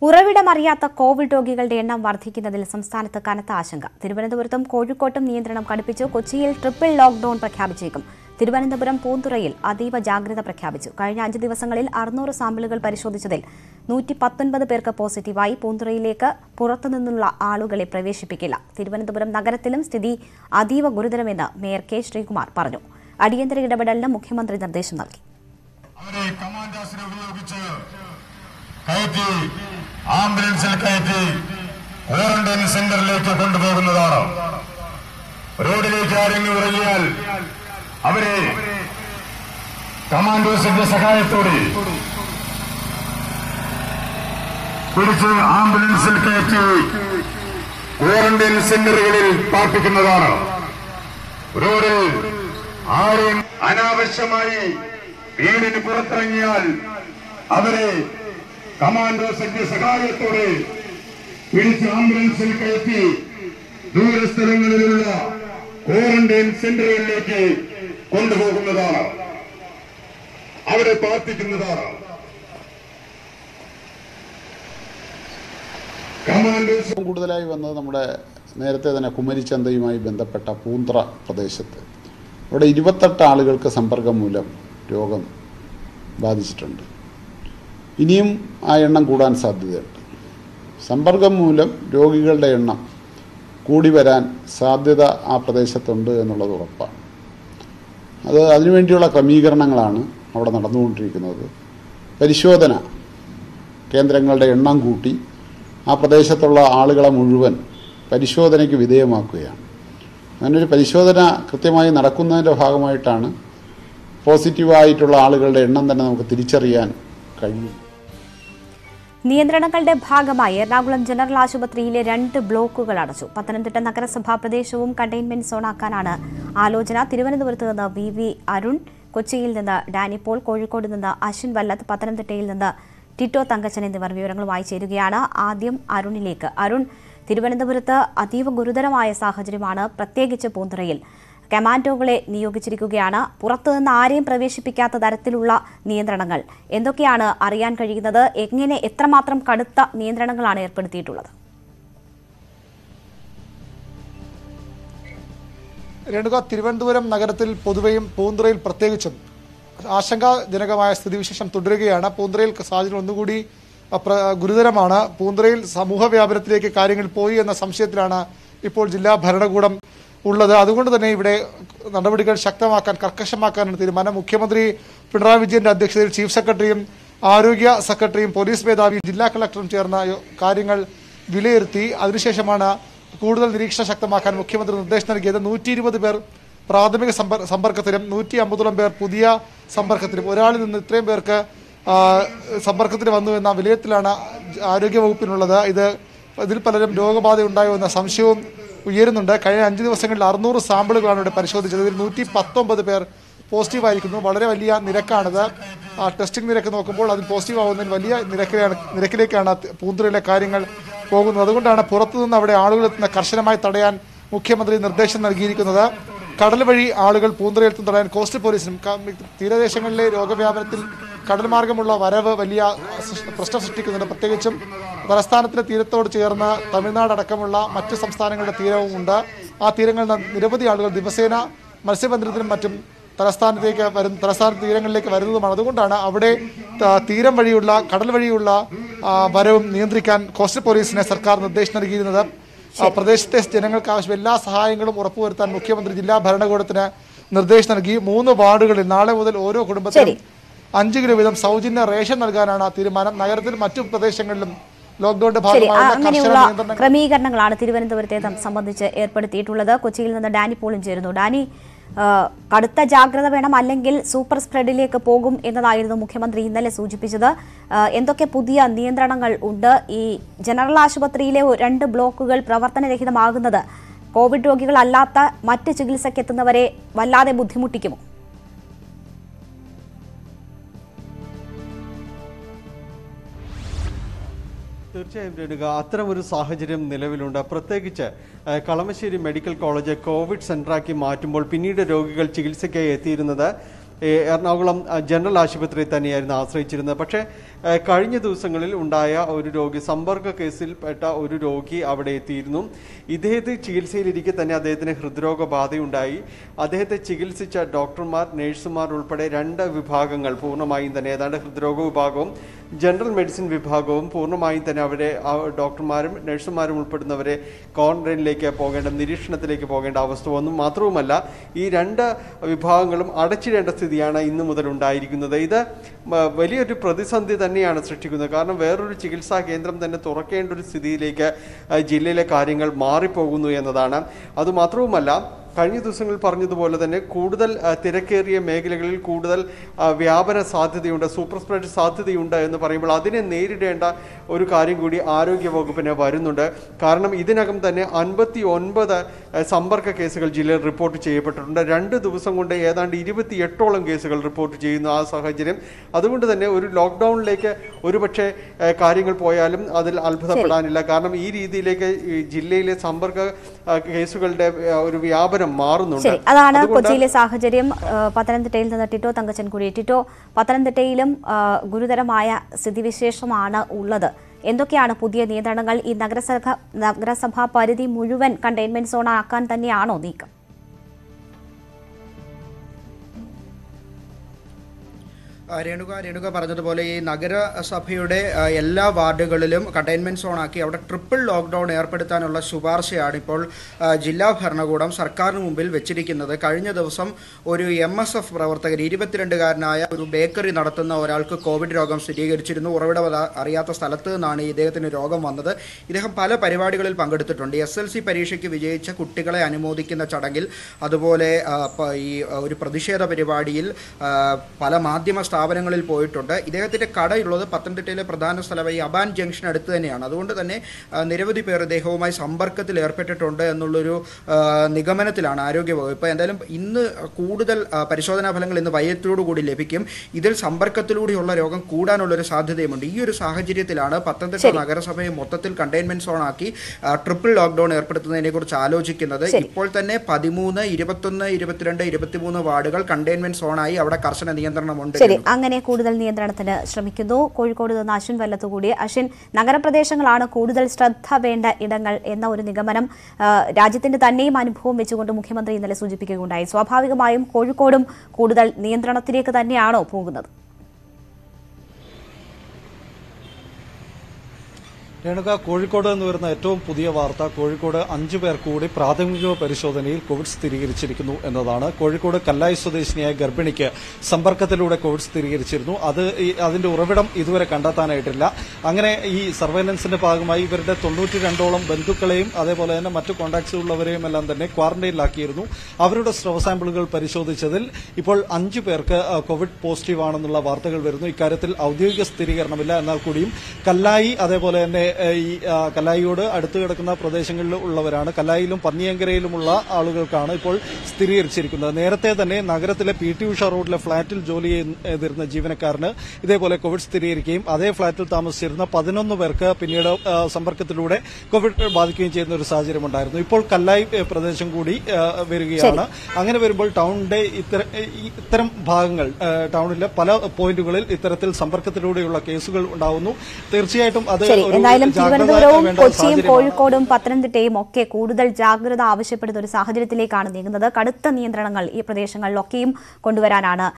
ഉറവിടമറിയാത്ത Covid രോഗികളുടെ എണ്ണം വർദ്ധിക്കുന്നതിൽ സംസ്ഥാനത്ത് കനത്ത ആശങ്ക തിരുവനന്തപുരത്തും കോഴിക്കോട്ടും നിയന്ത്രണം കടുപ്പിച്ചു കൊച്ചിയിൽ ട്രിപ്പിൾ ലോക്ഡൌൺ പ്രഖ്യാപിച്ചേക്കും തിരുവനന്തപുരം പൂന്തുറയിൽ അതീവ ജാഗ്രത പ്രഖ്യാപിച്ചു കഴിഞ്ഞ അഞ്ച് ദിവസങ്ങളിൽ അറുന്നൂറ് സാമ്പിളുകൾ പരിശോധിച്ചതിൽ നൂറ്റി പത്തൊൻപത് പേർക്ക് പോസിറ്റീവായി പൂന്തുറയിലേക്ക് പുറത്തുനിന്നുള്ള ആളുകളെ പ്രവേശിപ്പിക്കില്ല തിരുവനന്തപുരം നഗരത്തിലും സ്ഥിതി അതീവ ഗുരുതരമെന്ന് മേയർ കെ ശ്രീകുമാർ പറഞ്ഞു അടിയന്തര ഇടപെടലിന് മുഖ്യമന്ത്രി നിർദ്ദേശം നൽകി അവരെ കമാൻഡോസിനെ ഉപയോഗിച്ച് കയറ്റി ആംബുലൻസിൽ കയറ്റി ക്വാറന്റൈൻ സെന്ററിലേക്ക് കൊണ്ടുപോകുന്നതാണ് റോഡിലേക്ക് ആരെങ്കിലും ഇറങ്ങിയാൽ അവരെ കമാൻഡോസിന്റെ സഹായത്തോടെ പിടിച്ച് ആംബുലൻസിൽ കയറ്റി ക്വാറന്റൈൻ സെന്ററുകളിൽ പാർപ്പിക്കുന്നതാണ് റോഡിൽ ആരെയും അനാവശ്യമായി വീടിന് പുറത്തിറങ്ങിയാൽ അവരെ കമാൻഡോസിന്റെ സഹായത്തോടെ പിടിച്ച് ആംബുലൻസിൽ കയറ്റി ദൂരസ്ഥലങ്ങളിലുള്ള ക്വാറന്റൈൻ സെന്ററുകളിലേക്ക് കൊണ്ടുപോകുന്നതാണ് അവിടെ പാർപ്പിക്കുന്നതാണ് കമാൻഡോസ് ഏറ്റവും കൂടുതലായി വന്നത് നമ്മുടെ നേരത്തെ തന്നെ കുമരിച്ചന്തയുമായി ബന്ധപ്പെട്ട പൂന്ത്ര പ്രദേശത്ത് അവിടെ ഇരുപത്തെട്ട് ആളുകൾക്ക് സമ്പർക്കം മൂലം രോഗം ബാധിച്ചിട്ടുണ്ട് ഇനിയും ആ എണ്ണം കൂടാൻ സാധ്യതയുണ്ട് സമ്പർക്കം മൂലം രോഗികളുടെ എണ്ണം കൂടി വരാൻ സാധ്യത ആ പ്രദേശത്തുണ്ട് എന്നുള്ളത് ഉറപ്പാണ് അത് അതിനുവേണ്ടിയുള്ള ക്രമീകരണങ്ങളാണ് അവിടെ നടന്നുകൊണ്ടിരിക്കുന്നത് പരിശോധന കേന്ദ്രങ്ങളുടെ എണ്ണം കൂട്ടി ആ പ്രദേശത്തുള്ള ആളുകളെ മുഴുവൻ പരിശോധനയ്ക്ക് വിധേയമാക്കുകയാണ് അങ്ങനെ ഒരു പരിശോധന കൃത്യമായി നടക്കുന്നതിൻ്റെ ഭാഗമായിട്ടാണ് പോസിറ്റീവായിട്ടുള്ള ആളുകളുടെ എണ്ണം തന്നെ നമുക്ക് തിരിച്ചറിയാൻ കഴിയും നിയന്ത്രണങ്ങളുടെ ഭാഗമായി എറണാകുളം ജനറൽ ആശുപത്രിയിലെ രണ്ട് ബ്ലോക്കുകൾ അടച്ചു പത്തനംതിട്ട നഗരസഭാ പ്രദേശവും കണ്ടെയ്ൻമെന്റ് സോണാക്കാനാണ് ആലോചന തിരുവനന്തപുരത്ത് നിന്ന് വി വി അരുൺ കൊച്ചിയിൽ നിന്ന് ഡാനി പോൾ കോഴിക്കോട് നിന്ന് അശ്വിൻ വല്ലത്ത് പത്തനംതിട്ടയിൽ നിന്ന് ടിറ്റോ തങ്കച്ചൻ എന്നിവർ വിവരങ്ങളുമായി ചേരുകയാണ് ആദ്യം അരുണിലേക്ക് അരുൺ തിരുവനന്തപുരത്ത് അതീവ ഗുരുതരമായ സാഹചര്യമാണ് പ്രത്യേകിച്ച് പൂന്തുറയിൽ കമാൻഡോകളെ നിയോഗിച്ചിരിക്കുകയാണ് പുറത്തുനിന്ന് ആരെയും പ്രവേശിപ്പിക്കാത്ത തരത്തിലുള്ള നിയന്ത്രണങ്ങൾ എന്തൊക്കെയാണ് അറിയാൻ കഴിയുന്നത് എങ്ങനെ എത്രമാത്രം കടുത്ത നിയന്ത്രണങ്ങളാണ് ഏർപ്പെടുത്തിയിട്ടുള്ളത് രേണുക തിരുവനന്തപുരം നഗരത്തിൽ പൊതുവെയും പൂന്തുറയിൽ പ്രത്യേകിച്ചും ആശങ്കാജനകമായ സ്ഥിതിവിശേഷം തുടരുകയാണ് പൂന്തുറയിൽ സാഹചര്യം ഒന്നുകൂടി അ, പ്ര- ഗുരുതരമാണ് പൂന്തുറയിൽ സമൂഹ വ്യാപനത്തിലേക്ക് കാര്യങ്ങൾ പോയി എന്ന സംശയത്തിലാണ് ഇപ്പോൾ ജില്ലാ ഭരണകൂടം ഉള്ളത് അതുകൊണ്ട് തന്നെ ഇവിടെ നടപടികൾ ശക്തമാക്കാൻ കർക്കശമാക്കാനാണ് തീരുമാനം മുഖ്യമന്ത്രി പിണറായി വിജയന്റെ അധ്യക്ഷതയിൽ ചീഫ് സെക്രട്ടറിയും ആരോഗ്യ സെക്രട്ടറിയും പോലീസ് മേധാവിയും ജില്ലാ കളക്ടറും ചേർന്ന യോ- കാര്യങ്ങൾ വിലയിരുത്തി അതിനുശേഷമാണ് കൂടുതൽ നിരീക്ഷണം ശക്തമാക്കാൻ മുഖ്യമന്ത്രി നിർദ്ദേശം നൽകിയത് നൂറ്റി ഇരുപത് പേർ പ്രാഥമിക സമ്പർ- സമ്പർക്കത്തിലും നൂറ്റി അമ്പതോളം പേർ പുതിയ സമ്പർക്കത്തിലും ഒരാളിൽ നിന്ന് ഇത്രയും പേർക്ക് ആ, സമ്പർക്കത്തിന് വന്നു എന്ന വിലയിരുത്തലാണ് ആരോഗ്യ വകുപ്പിനുള്ളത് ഇത് ഇതിൽ പലരും രോഗബാധ ഉണ്ടായോ എന്ന സംശയവും ഉയരുന്നുണ്ട് കഴിഞ്ഞ അഞ്ച് ദിവസങ്ങളിൽ അറുന്നൂറ് സാമ്പിളുകളാണ് ഇവിടെ പരിശോധിച്ചത് ഇതിൽ നൂറ്റി പത്തൊമ്പത് പേർ പോസിറ്റീവ് ആയിരിക്കുന്നു വളരെ വലിയ നിരക്കാണിത് ആ, ടെസ്റ്റിംഗ് നിരക്ക് നോക്കുമ്പോൾ അതിൽ പോസിറ്റീവ് ആവുന്നതിന് വലിയ നിരക്കിലാണ് നിരക്കിലേക്കാണ് പൂന്തുറയിലെ കാര്യങ്ങൾ പോകുന്നത് അതുകൊണ്ടാണ് പുറത്തുനിന്ന് അവിടെ ആളുകൾ എത്തുന്ന കർശനമായി തടയാൻ മുഖ്യമന്ത്രി നിർദ്ദേശം നൽകിയിരിക്കുന്നത് കടൽ വഴി ആളുകൾ പൂന്തുറയെത്തും തടയാൻ കോസ്റ്റ് പോലീസിനും ക- തീരദേശങ്ങളിലെ രോഗവ്യാപനത്തിൽ കടൽ മാർഗമുള്ള വരവ് വലിയ സൃഷ്- പ്രശ്നം സൃഷ്ടിക്കുന്നുണ്ട് പ്രത്യേകിച്ചും തലസ്ഥാനത്തിന്റെ തീരത്തോട് ചേർന്ന് തമിഴ്നാട് അടക്കമുള്ള മറ്റ് സംസ്ഥാനങ്ങളുടെ തീരവും ഉണ്ട് ആ തീരങ്ങളിൽ നിന്ന് നിരവധി ആളുകൾ ദിവസേന മത്സ്യബന്ധനത്തിനും മറ്റും തലസ്ഥാനത്തേക്ക് വരുന്ന തലസ്ഥാന തീരങ്ങളിലേക്ക് വരുന്നതുമാണ് അതുകൊണ്ടാണ് അവിടെ ത- തീരം വഴിയുള്ള കടൽ വഴിയുള്ള ആ, വരവും നിയന്ത്രിക്കാൻ കോസ്റ്റൽ പോലീസിന് സർക്കാർ നിർദ്ദേശം നൽകിയിരുന്നത് ആ, പ്രദേശത്തെ ജനങ്ങൾക്ക് ആവശ്യം എല്ലാ സഹായങ്ങളും ഉറപ്പുവരുത്താൻ മുഖ്യമന്ത്രി ജില്ലാ ഭരണകൂടത്തിന് നിർദ്ദേശം നൽകി മൂന്ന് വാർഡുകളിൽ നാളെ മുതൽ ഓരോ കുടുംബത്തിനും അഞ്ച് കിലോ വീതം സൗജന്യ റേഷൻ നൽകാനാണ് തീരുമാനം നഗരത്തിൽ മറ്റു പ്രദേശങ്ങളിലും ലോക്ഡൌണിന്റെ ശരി ആ, ഭാഗമായി കർശന അങ്ങനെയുള്ള നിയന്ത്രണങ്ങൾ ക്രമീകരണങ്ങളാണ് തിരുവനന്തപുരത്തെ സം- സംബന്ധിച്ച് ഏർപ്പെടുത്തിയിട്ടുള്ളത് കൊച്ചിയിൽ നിന്ന് ഡാനി പോളും ചേരുന്നു ഡാനി ആ, കടുത്ത ജാഗ്രത വേണം അല്ലെങ്കിൽ സൂപ്പർ സ്പ്രെഡിലേക്ക് പോകും എന്നതായിരുന്നു മുഖ്യമന്ത്രി ഇന്നലെ സൂചിപ്പിച്ചത് ആ, എന്തൊക്കെ പുതിയ നിയന്ത്രണങ്ങൾ ഉണ്ട് ഈ ജനറൽ ആശുപത്രിയിലെ ഒ- രണ്ട് ബ്ലോക്കുകൾ പ്രവർത്തനരഹിതമാകുന്നത് കോവിഡ് രോഗികളല്ലാത്ത മറ്റ് ചികിത്സയ്ക്കെത്തുന്നവരെ വല്ലാതെ ബുദ്ധിമുട്ടിക്കുമോ തീർച്ചയായും രേണുക അത്തരം ഒരു സാഹചര്യം നിലവിലുണ്ട് പ്രത്യേകിച്ച് ഏഹ്, കളമശ്ശേരി മെഡിക്കൽ കോളേജ് കോവിഡ് സെന്ററാക്കി മാറ്റുമ്പോൾ പിന്നീട് രോഗികൾ ചികിത്സയ്ക്കായി എത്തിയിരുന്നത് ഏ, എറണാകുളം ആ, ജനറൽ ആശുപത്രി തന്നെയായിരുന്നു ആശ്രയിച്ചിരുന്നത് പക്ഷേ ഏ, കഴിഞ്ഞ ദിവസങ്ങളിൽ ഉണ്ടായ ഒരു രോഗി സമ്പർക്ക കേസിൽപ്പെട്ട ഒരു രോഗി അവിടെ എത്തിയിരുന്നു ഇദ്ദേഹത്തെ ചികിത്സയിലിരിക്കെ തന്നെ അദ്ദേഹത്തിന് ഹൃദ്രോഗ ബാധയുണ്ടായി അദ്ദേഹത്തെ ചികിത്സിച്ച ഡോക്ടർമാർ നഴ്സുമാർ ഉൾപ്പെടെ രണ്ട് വിഭാഗങ്ങൾ പൂർണ്ണമായും തന്നെ ഏതാണ്ട് ഹൃദ്രോഗ വിഭാഗവും ജനറൽ മെഡിസിൻ വിഭാഗവും പൂർണ്ണമായും തന്നെ അവരെ ആ ഡോക്ടർമാരും നഴ്സുമാരും ഉൾപ്പെടുന്നവരെ ക്വാറന്റൈനിലേക്ക് പോകേണ്ട നിരീക്ഷണത്തിലേക്ക് പോകേണ്ട അവസ്ഥ വന്നു മാത്രവുമല്ല ഈ രണ്ട് വിഭാഗങ്ങളും അടച്ചിടേണ്ട സ്ഥിതിയാണ് ഇന്നു മുതൽ ഉണ്ടായിരിക്കുന്നത് ഇത് മ- വലിയൊരു പ്രതിസന്ധി തന്നെയാണ് സൃഷ്ടിക്കുന്നത് കാരണം വേറൊരു ചികിത്സാ കേന്ദ്രം തന്നെ തുറക്കേണ്ട ഒരു സ്ഥിതിയിലേക്ക് ആ, ജില്ലയിലെ കാര്യങ്ങൾ മാറിപ്പോകുന്നു എന്നതാണ് അതുമാത്രവുമല്ല കഴിഞ്ഞ ദിവസങ്ങളിൽ പറഞ്ഞതുപോലെ തന്നെ കൂടുതൽ ആ, തിരക്കേറിയ മേഖലകളിൽ കൂടുതൽ ആ, വ്യാപന സാധ്യതയുണ്ട് സൂപ്പർ സ്പ്രെഡ് സാധ്യതയുണ്ട് എന്ന് പറയുമ്പോൾ അതിനെ നേരിടേണ്ട ഒരു കാര്യം കൂടി ആരോഗ്യ വകുപ്പിന് വരുന്നുണ്ട് കാരണം ഇതിനകം തന്നെ അൻപത്തി ഒൻപത് സമ്പർക്ക കേസുകൾ ജില്ലയിൽ റിപ്പോർട്ട് ചെയ്യപ്പെട്ടിട്ടുണ്ട് രണ്ട് ദിവസം കൊണ്ട് ഏതാണ്ട് ഇരുപത്തി എട്ടോളം കേസുകൾ റിപ്പോർട്ട് ചെയ്യുന്നു ആ സാഹചര്യം അതുകൊണ്ട് തന്നെ ഒരു ലോക്ക്ഡൌണിലേക്ക് ഒരുപക്ഷെ ആ, കാര്യങ്ങൾ പോയാലും അതിൽ അത്ഭുതപ്പെടാനില്ല കാരണം ഈ രീതിയിലേക്ക് ഈ ജില്ലയിലെ സമ്പർക്ക ആ, കേസുകളുടെ ആ, ഒരു വ്യാപനം മാറുന്നുണ്ട് ശരി അതാണ് അതുകൊണ്ട് കൊച്ചിയിലെ സാഹചര്യം ആ, പത്തനംതിട്ടയിൽ നിന്ന് ടിറ്റോ തങ്കച്ചൻകുടി ടിറ്റോ പത്തനംതിട്ടയിലും ആ, ഗുരുതരമായ സ്ഥിതിവിശേഷമാണ് ഉള്ളത് എന്തൊക്കെയാണ് പുതിയ നിയന്ത്രണങ്ങൾ ഈ നഗരസഭ നഗരസഭാ പരിധി മുഴുവൻ കണ്ടെയ്ൻമെന്റ് സോൺ ആക്കാൻ തന്നെയാണോ നീക്കം ആ, രേണുക രേണുക പറഞ്ഞതുപോലെ ഈ നഗരസഭയുടെ ആ, എല്ലാ വാർഡുകളിലും കണ്ടെയ്ൻമെന്റ് സോണാക്കി അവിടെ ട്രിപ്പിൾ ലോക്ക്ഡൌൺ ഏർപ്പെടുത്താനുള്ള ശുപാർശയാണ് ഇപ്പോൾ ആ, ജില്ലാ ഭരണകൂടം സർക്കാരിന് മുമ്പിൽ വെച്ചിരിക്കുന്നത് കഴിഞ്ഞ ദിവസം ഒരു എം എസ് എഫ് പ്രവർത്തകർ ഇരുപത്തിരണ്ടുകാരനായ ഒരു ബേക്കറി നടത്തുന്ന ഒരാൾക്ക് കോവിഡ് രോഗം സ്ഥിരീകരിച്ചിരുന്നു ഉറവിടം അത- അറിയാത്ത സ്ഥലത്ത് നിന്നാണ് ഈ ഇദ്ദേഹത്തിന് രോഗം വന്നത് ഇദ്ദേഹം പല പരിപാടികളിൽ പങ്കെടുത്തിട്ടുണ്ട് എസ് എൽ സി പരീക്ഷയ്ക്ക് വിജയിച്ച കുട്ടികളെ അനുമോദിക്കുന്ന ചടങ്ങിൽ അതുപോലെ ആ, പ- ഈ ആ, ഒരു പ്രതിഷേധ പരിപാടിയിൽ ആ, പല മാധ്യമ സ്ഥാപനങ്ങളിൽ പോയിട്ടുണ്ട് ഇദ്ദേഹത്തിൻ്റെ കടയുള്ളത് പത്തനംതിട്ടയിലെ പ്രധാന സ്ഥലമായി അബാൻ ജംഗ്ഷൻ അടുത്ത് തന്നെയാണ് അതുകൊണ്ട് തന്നെ ആ, നിരവധി പേർ ഇദ്ദേഹവുമായി സമ്പർക്കത്തിൽ ഏർപ്പെട്ടിട്ടുണ്ട് എന്നുള്ളൊരു ആ, നിഗമനത്തിലാണ് ആരോഗ്യവകുപ്പ് എന്തായാലും ഇന്ന് കൂടുതൽ ആ, പരിശോധനാ ഫലങ്ങൾ ഇന്ന് വൈകിട്ടോടു കൂടി ലഭിക്കും ഇതിൽ സമ്പർക്കത്തിലൂടെയുള്ള രോഗം കൂടാനുള്ളൊരു സാധ്യതയുമുണ്ട് ഈ ഒരു സാഹചര്യത്തിലാണ് പത്തനംതിട്ട നഗരസഭയെ മൊത്തത്തിൽ കണ്ടെയ്ൻമെന്റ് സോൺ ആക്കി ആ, ട്രിപ്പിൾ ലോക്ക്ഡൌൺ ഏർപ്പെടുത്തുന്നതിനെ കുറിച്ച് ആലോചിക്കുന്നത് ശരി. ഇപ്പോൾ തന്നെ പതിമൂന്ന് ഇരുപത്തൊന്ന് ഇരുപത്തിരണ്ട് ഇരുപത്തിമൂന്ന് വാർഡുകൾ കണ്ടെയ്ൻമെന്റ് സോണായി അവിടെ കർശന നിയന്ത്രണമുണ്ട് ശരി അങ്ങനെ കൂടുതൽ നിയന്ത്രണത്തിന് ശ്രമിക്കുന്നു കോഴിക്കോട് നിന്ന് അശ്വിൻ വല്ലത്തുകൂടി അശ്വിൻ നഗരപ്രദേശങ്ങളാണ് കൂടുതൽ ശ്രദ്ധ വേണ്ട ഇടങ്ങൾ എന്ന ഒരു നിഗമനം ആ, രാജ്യത്തിന്റെ തന്നെയും അനുഭവം വെച്ചുകൊണ്ട് മുഖ്യമന്ത്രി ഇന്നലെ സൂചിപ്പിക്കുകയുണ്ടായി സ്വാഭാവികമായും കോഴിക്കോടും കൂടുതൽ നിയന്ത്രണത്തിലേക്ക് തന്നെയാണോ പോകുന്നത് രേണുക കോഴിക്കോട് എന്ന് വരുന്ന ഏറ്റവും പുതിയ വാർത്ത കോഴിക്കോട് അഞ്ചു പേർ കൂടി പ്രാഥമിക പരിശോധനയിൽ കോവിഡ് സ്ഥിരീകരിച്ചിരിക്കുന്നു എന്നതാണ് കോഴിക്കോട് കല്ലായി സ്വദേശിനിയായ ഗർഭിണിക്ക് സമ്പർക്കത്തിലൂടെ കോവിഡ് സ്ഥിരീകരിച്ചിരുന്നു അത് ഈ അതിന്റെ ഉറവിടം ഇതുവരെ കണ്ടെത്താനായിട്ടില്ല അങ്ങനെ ഈ സർവൈലൻസിന്റെ ഭാഗമായി ഇവരുടെ തൊണ്ണൂറ്റി രണ്ടോളം ബന്ധുക്കളെയും അതേപോലെ തന്നെ മറ്റു കോണ്ടാക്ട്സ് ഉള്ളവരെയും എല്ലാം തന്നെ ക്വാറന്റൈനിലാക്കിയിരുന്നു അവരുടെ സ്രവ സാമ്പിളുകൾ പരിശോധിച്ചതിൽ ഇപ്പോൾ അഞ്ചു പേർക്ക് ആ, കോവിഡ് പോസിറ്റീവ് ആണെന്നുള്ള വാർത്തകൾ വരുന്നു ഇക്കാര്യത്തിൽ ഔദ്യോഗിക സ്ഥിരീകരണമില്ല എന്നാൽ കൂടിയും കല്ലായി അതേപോലെ തന്നെ ഏ, ഈ ആ, കല്ലായിയോട് അടുത്ത് കിടക്കുന്ന പ്രദേശങ്ങളിൽ ഉള്ളവരാണ് കല്ലായിലും പന്നിയങ്കരയിലുമുള്ള ആളുകൾക്കാണ് ഇപ്പോൾ സ്ഥിരീകരിച്ചിരിക്കുന്നത് നേരത്തെ തന്നെ നഗരത്തിലെ പി ടി ഉഷ റോഡിലെ ഫ്ളാറ്റിൽ ജോലി ചെയ്തിരുന്ന ജീവനക്കാരന് ഇതേപോലെ കോവിഡ് സ്ഥിരീകരിക്കുകയും അതേ ഫ്ളാറ്റിൽ താമസിച്ചിരുന്ന പതിനൊന്ന് പേർക്ക് പിന്നീട് ആ, സമ്പർക്കത്തിലൂടെ കോവിഡ് ബാധിക്കുകയും ചെയ്യുന്ന ഒരു സാഹചര്യം ഉണ്ടായിരുന്നു ഇപ്പോൾ കല്ലായി ഏ, പ്രദേശം കൂടി ആ, വരികയാണ് അങ്ങനെ വരുമ്പോൾ ടൗണിന്റെ ഇത്തര- ഈ ഇത്തരം ഭാഗങ്ങൾ ആ, ടൗണിലെ പല പോയിന്റുകളിൽ ഇത്തരത്തിൽ സമ്പർക്കത്തിലൂടെയുള്ള കേസുകൾ ഉണ്ടാവുന്നു തീർച്ചയായിട്ടും അത് ശരി ഒരു എന്തായാലും ജാഗ്രത തിരുവനന്തപുരവും വേണ്ട കൊച്ചിയും സാഹചര്യമാണ്. കോഴിക്കോടും പത്തനംതിട്ടയും ഒക്കെ കൂടുതൽ ജാഗ്രത ആവശ്യപ്പെടുന്ന ഒരു സാഹചര്യത്തിലേക്കാണ് നീങ്ങുന്നത് കടുത്ത നിയന്ത്രണങ്ങൾ ഈ പ്രദേശങ്ങളിലൊക്കെയും കൊണ്ടുവരാനാണ്